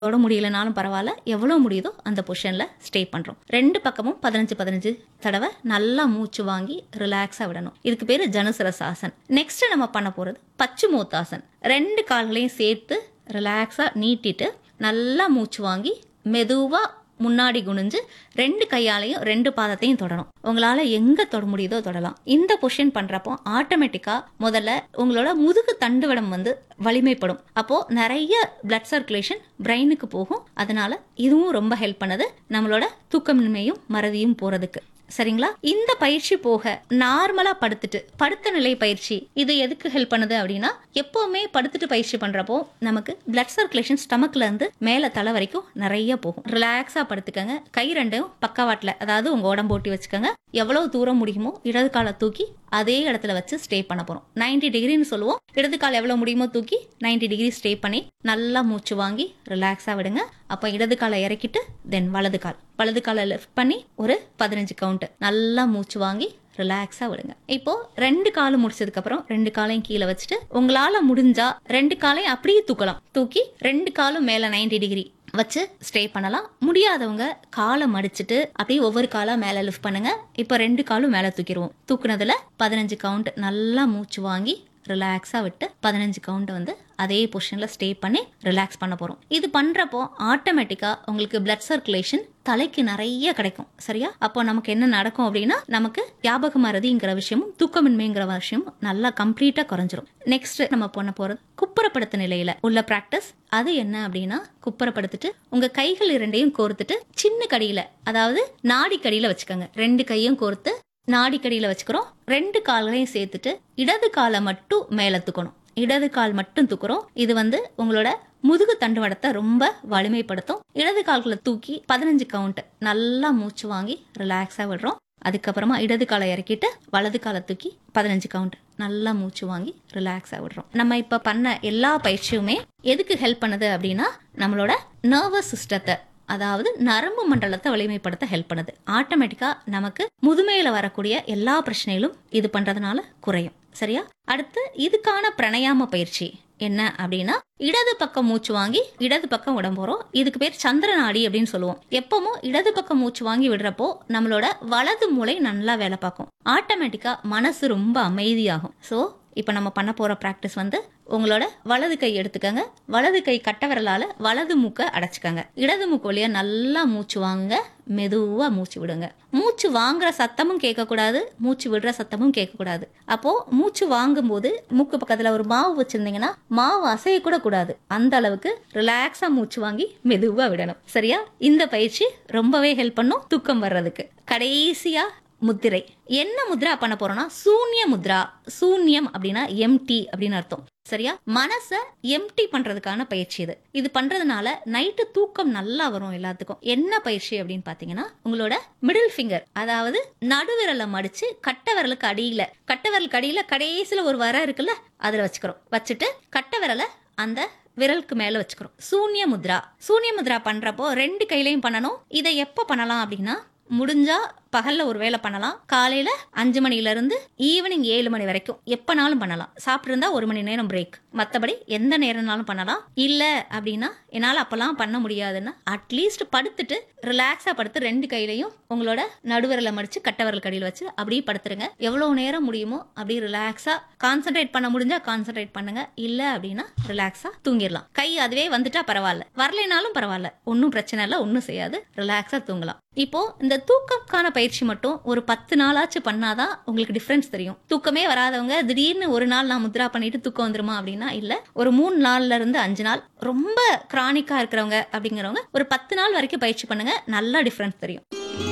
தொட முடியலனாலும் பரவாயில்ல எவ்வளோ முடியுதோ அந்த பொசிஷனில் ஸ்டே பண்ணுறோம் ரெண்டு பக்கமும் பதினஞ்சு பதினஞ்சு தடவை நல்லா மூச்சு வாங்கி ரிலாக்ஸாக விடணும் இதுக்கு பேர் ஜனுசரசாசன் நெக்ஸ்ட் நம்ம பண்ண போகிறது பச்சுமோத்தாசன் ரெண்டு கால்களையும் சேர்த்து ரிலாக்ஸாக நீட்டிட்டு நல்லா மூச்சு வாங்கி மெதுவாக முன்னாடி குனிஞ்சு ரெண்டு கையாலையும் ரெண்டு பாதத்தையும் தொடணும் உங்களால எங்க தொட முடியுதோ தொடலாம் இந்த பொசிஷன் பண்றப்போ ஆட்டோமேட்டிக்கா முதல்ல உங்களோட முதுகு தண்டுவடம் வந்து வலிமைப்படும் அப்போ நிறைய பிளட் சர்க்குலேஷன் பிரெயினுக்கு போகும் அதனால இதுவும் ரொம்ப ஹெல்ப் பண்ணுது நம்மளோட தூக்கமின்மையும் மறதியும் போறதுக்கு சரிங்களா இந்த பயிற்சி போக நார்மலா படுத்துட்டு படுத்த நிலை பயிற்சி இது எதுக்கு ஹெல்ப் பண்ணுது அப்படின்னா எப்பவுமே படுத்துட்டு பயிற்சி பண்றப்போ நமக்கு பிளட் சர்க்குலேஷன் ஸ்டமக்ல இருந்து மேல தலை வரைக்கும் நிறைய போகும் ரிலாக்ஸா படுத்துக்கங்க கை ரெண்டும் பக்கவாட்டில் அதாவது உங்க உடம்பு ஓட்டி வச்சுக்கோங்க எவ்வளவு தூரம் முடியுமோ இடது காலை தூக்கி அதே இடத்துல வச்சு ஸ்டே பண்ண போறோம் 90 டிகிரின்னு சொல்லுவோம் இடது கால் எவ்வளவு முடியுமோ தூக்கி 90 டிகிரி ஸ்டே பண்ணி நல்லா மூச்சு வாங்கி ரிலாக்ஸா விடுங்க அப்ப இடது காலை இறக்கிட்டு தென் வலது கால் வலது காலை லெஃப்ட் பண்ணி ஒரு பதினஞ்சு கவுண்ட் நல்லா மூச்சு வாங்கி ரிலாக்ஸா விடுங்க இப்போ ரெண்டு காலும் முடிச்சதுக்கு அப்புறம் ரெண்டு காலையும் கீழே வச்சுட்டு உங்களால முடிஞ்சா ரெண்டு காலையும் அப்படியே தூக்கலாம் தூக்கி ரெண்டு காலும் மேல 90 டிகிரி வச்சு ஸ்டே பண்ணலாம் முடியாதவங்க காலை மடிச்சிட்டு அப்படியே ஒவ்வொரு காலா மேல லிஃப்ட் பண்ணுங்க இப்போ ரெண்டு காலும் மேல தூக்கிடுவோம் தூக்குனதுல பதினஞ்சு கவுண்ட் நல்லா மூச்சு வாங்கி ரிலாக்ஸா விட்டு பதினஞ்சு கவுண்ட் வந்து அதே பொசிஷன்ல ஸ்டே பண்ணி ரிலாக்ஸ் பண்ண போறோம் இது பண்றப்போ ஆட்டோமேட்டிக்கா உங்களுக்கு பிளட் சர்க்குலேஷன் தலைக்கு நிறைய கிடைக்கும் சரியா அப்போ நமக்கு என்ன நடக்கும் அப்படின்னா நமக்கு ஞாபக மறதிங்கிற விஷயமும் தூக்கமின்மைங்கிற விஷயமும் நல்லா கம்ப்ளீட்டா குறைஞ்சிரும் நெக்ஸ்ட் நம்ம பண்ண போறது குப்புறப்படுத்த நிலையில உள்ள பிராக்டிஸ் அது என்ன அப்படின்னா குப்புறப்படுத்திட்டு உங்க கைகள் இரண்டையும் கோர்த்துட்டு சின்ன கடியில அதாவது நாடி கடியில வச்சுக்கோங்க ரெண்டு கையும் கோர்த்து நாடிக்கடியில வச்சுக்கிறோம் ரெண்டு கால்களையும் சேர்த்துட்டு இடது காலை மட்டும் மேல தூக்கணும் இடது கால் மட்டும் தூக்குறோம் இது வந்து உங்களோட முதுகு தண்டுவடத்தை ரொம்ப வலிமைப்படுத்தும் இடது கால்களை தூக்கி பதினஞ்சு கவுண்ட் நல்லா மூச்சு வாங்கி ரிலாக்ஸா விடுறோம் அதுக்கப்புறமா இடது காலை இறக்கிட்டு வலது காலை தூக்கி பதினஞ்சு கவுண்ட் நல்லா மூச்சு வாங்கி ரிலாக்ஸா விடுறோம் நம்ம இப்ப பண்ண எல்லா பயிற்சியுமே எதுக்கு ஹெல்ப் பண்ணுது அப்படின்னா நம்மளோட நர்வஸ் சிஸ்டத்தை அதாவது நரம்பு மண்டலத்தை வலிமைப்படுத்த ஹெல்ப் பண்ணுது ஆட்டோமேட்டிக்கா நமக்கு முதுமையில வரக்கூடிய எல்லா பிரச்சனைகளும் இது பண்றதுனால குறையும் சரியா அடுத்து இதுக்கான பிரணயாம பயிற்சி என்ன அப்படின்னா இடது பக்கம் மூச்சு வாங்கி இடது பக்கம் விட போறோம் இதுக்கு பேர் சந்திர நாடி அப்படின்னு சொல்லுவோம் எப்பவும் இடது பக்கம் மூச்சு வாங்கி விடுறப்போ நம்மளோட வலது மூளை நல்லா வேலை பார்க்கும் ஆட்டோமேட்டிக்கா மனசு ரொம்ப அமைதியாகும் ஸோ இப்போ நம்ம பண்ண போற ப்ராக்டிஸ் வந்து உங்களோட வலது கை எடுத்துக்கங்க வலது கை கட்ட விரலால வலது மூக்கை அடைச்சுக்கங்க இடது மூக்கு வழியா நல்லா மூச்சு வாங்க மெதுவா மூச்சு விடுங்க மூச்சு வாங்குற சத்தமும் கேட்கக்கூடாது மூச்சு விடுற சத்தமும் கேட்கக்கூடாது அப்போ மூச்சு வாங்கும்போது மூக்கு பக்கத்துல ஒரு மாவு வச்சிருந்தீங்கன்னா மாவு அசைய கூட கூடாது அந்த அளவுக்கு ரிலாக்ஸா மூச்சு வாங்கி மெதுவா விடணும் சரியா இந்த பயிற்சி ரொம்பவே ஹெல்ப் பண்ணும் தூக்கம் வர்றதுக்கு கடைசியா முத்திரை என்ன முத்ரா பண்ண போறோம்னா சூன்ய முத்ரா சூன்யம் அப்படின்னா எம்டி அப்படின்னு அர்த்தம் சரியா மனச எம்டி பண்றதுக்கான பயிற்சி இது இது பண்றதுனால நைட்டு தூக்கம் நல்லா வரும் எல்லாத்துக்கும் என்ன பயிற்சி அப்படின்னு பாத்தீங்கன்னா உங்களோட மிடில் ஃபிங்கர் அதாவது நடுவிரலை மடிச்சு கட்ட விரலுக்கு அடியில கட்ட விரலுக்கு அடியில கடைசியில ஒரு வர இருக்குல்ல அதுல வச்சுக்கிறோம் வச்சுட்டு கட்ட விரலை அந்த விரலுக்கு மேல வச்சுக்கிறோம் சூன்ய முத்ரா சூன்ய முத்ரா பண்றப்போ ரெண்டு கையிலையும் பண்ணணும் இதை எப்ப பண்ணலாம் அப்படின்னா முடிஞ்சா பகல்ல ஒரு வேலை பண்ணலாம் காலையில அஞ்சு மணில இருந்து ஈவினிங் ஏழு மணி வரைக்கும் எப்பனாலும் பண்ணலாம் சாப்பிட்டு ஒரு மணி நேரம் பிரேக் மத்தபடி எந்த நேரம்னாலும் பண்ணலாம் இல்ல அப்படின்னா என்னால அப்பெல்லாம் பண்ண முடியாதுன்னா அட்லீஸ்ட் படுத்துட்டு ரிலாக்ஸா படுத்து ரெண்டு கையிலையும் உங்களோட நடுவிரலை மடிச்சு கட்ட விரல் கடியில் வச்சு அப்படியே படுத்துருங்க எவ்வளவு நேரம் முடியுமோ அப்படியே ரிலாக்ஸா கான்சென்ட்ரேட் பண்ண முடிஞ்சா கான்சென்ட்ரேட் பண்ணுங்க இல்ல அப்படின்னா ரிலாக்ஸா தூங்கிடலாம் கை அதுவே வந்துட்டா பரவாயில்ல வரலைனாலும் பரவாயில்ல ஒன்றும் பிரச்சனை இல்லை ஒன்றும் செய்யாது ரிலாக்ஸா தூங்கலாம் இப்போ இந்த தூக்கம்கான பயிற்சி மட்டும் ஒரு பத்து நாளாச்சு பண்ணாதான் உங்களுக்கு டிஃபரன்ஸ் தெரியும் தூக்கமே வராதவங்க திடீர்னு ஒரு நாள் நான் முத்ரா பண்ணிட்டு தூக்கம் வந்துருமா அப்படின்னா இல்ல ஒரு மூணு நாள்ல இருந்து அஞ்சு நாள் ரொம்ப கிரானிக்கா இருக்கிறவங்க அப்படிங்கிறவங்க ஒரு பத்து நாள் வரைக்கும் பயிற்சி பண்ணுங்க நல்லா டிஃபரன்ஸ் தெரியும்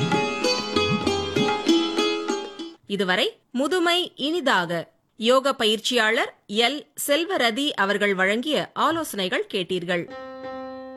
இதுவரை முதுமை இனிதாக யோக பயிற்சியாளர் எல் செல்வரதி அவர்கள் வழங்கிய ஆலோசனைகள் கேட்டீர்கள்